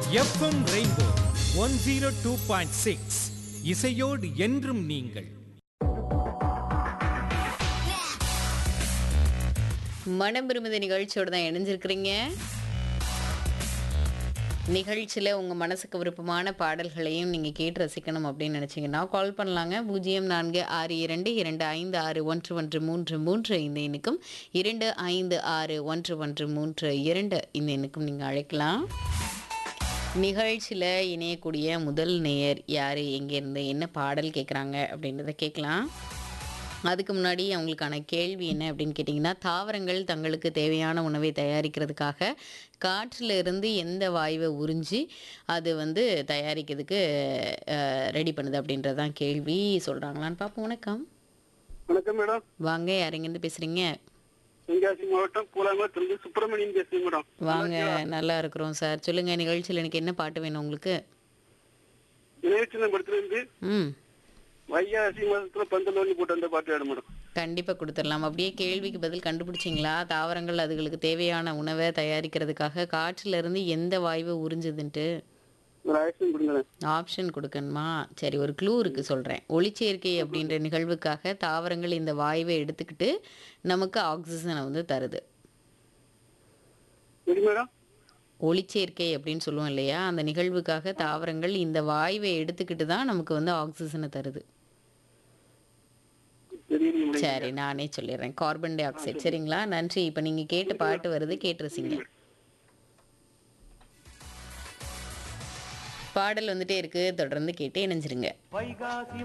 FM Rainbow one zero two point six இசையோடு என்றும் நீங்கள் மனம் விரும்புத நிகழ்ச்சியோட தான் இணைஞ்சிருக்கிறீங்க நிகழ்ச்சியில் உங்கள் மனசுக்கு விருப்பமான பாடல்களையும் நீங்கள் கேட்டு ரசிக்கணும் அப்படின்னு நினச்சிங்கன்னா கால் பண்ணலாங்க பூஜ்ஜியம் நான்கு ஆறு இரண்டு இரண்டு ஐந்து ஆறு ஒன்று ஒன்று மூன்று மூன்று இந்த எண்ணுக்கும் இரண்டு ஐந்து ஆறு ஒன்று ஒன்று மூன்று இரண்டு இந்த எண்ணுக்கும் நீங்கள் அழைக்கலாம் நிகழ்ச்சியில் இணையக்கூடிய முதல் நேயர் யார் எங்கேருந்து என்ன பாடல் கேட்குறாங்க அப்படின்றத கேட்கலாம் அதுக்கு முன்னாடி அவங்களுக்கான கேள்வி என்ன அப்படின்னு கேட்டிங்கன்னா தாவரங்கள் தங்களுக்கு தேவையான உணவை தயாரிக்கிறதுக்காக காற்றில் இருந்து எந்த வாயுவை உறிஞ்சி அது வந்து தயாரிக்கிறதுக்கு ரெடி பண்ணுது அப்படின்றது தான் கேள்வி சொல்கிறாங்களான்னு பார்ப்போம் வணக்கம் வணக்கம் மேடம் வாங்க யாருங்கேருந்து பேசுகிறீங்க தென்காசி மாவட்டம் பூலாங்குளத்திலிருந்து சுப்பிரமணியன் பேசுறேன் மேடம் வாங்க நல்லா இருக்கிறோம் சார் சொல்லுங்கள் நிகழ்ச்சியில் எனக்கு என்ன பாட்டு வேணும் உங்களுக்கு நினைவுச்சின்ன படத்திலிருந்து ம் வைகாசி மாதத்துல பந்தல் வண்டி போட்டு அந்த பாட்டு வேணும் மேடம் கண்டிப்பாக கொடுத்துடலாம் அப்படியே கேள்விக்கு பதில் கண்டுபிடிச்சிங்களா தாவரங்கள் அதுகளுக்கு தேவையான உணவை தயாரிக்கிறதுக்காக காற்றுல இருந்து எந்த வாயுவை உறிஞ்சுதுன்ட்டு ஒரு ஆக்ஷன் கொடுங்க ஆப்ஷன் கொடுக்கணுமா சரி ஒரு க்ளூ இருக்கு சொல்கிறேன் ஒளிச்சேர்க்கை அப்படின்ற நிகழ்வுக்காக தாவரங்கள் இந்த வாயுவை எடுத்துக்கிட்டு நமக்கு ஆக்சிஜனை வந்து தருது எப்படி மேடம் ஒளிச்சேர்க்கை அப்படின்னு சொல்லுவோம் இல்லையா அந்த நிகழ்வுக்காக தாவரங்கள் இந்த வாயுவை எடுத்துக்கிட்டு தான் நமக்கு வந்து ஆக்சிஜனை தருது தெரியல மேடம் சரி நானே சொல்லிடுறேன் கார்பன் டை ஆக்சைடு சரிங்களா நன்றி இப்போ நீங்கள் கேட்ட பாட்டு வருது கேட்டுருசிங்க பாடல் வந்துட்டே இருக்கு தொடர்ந்து கேட்டு இணைஞ்சிருங்க வைகாசி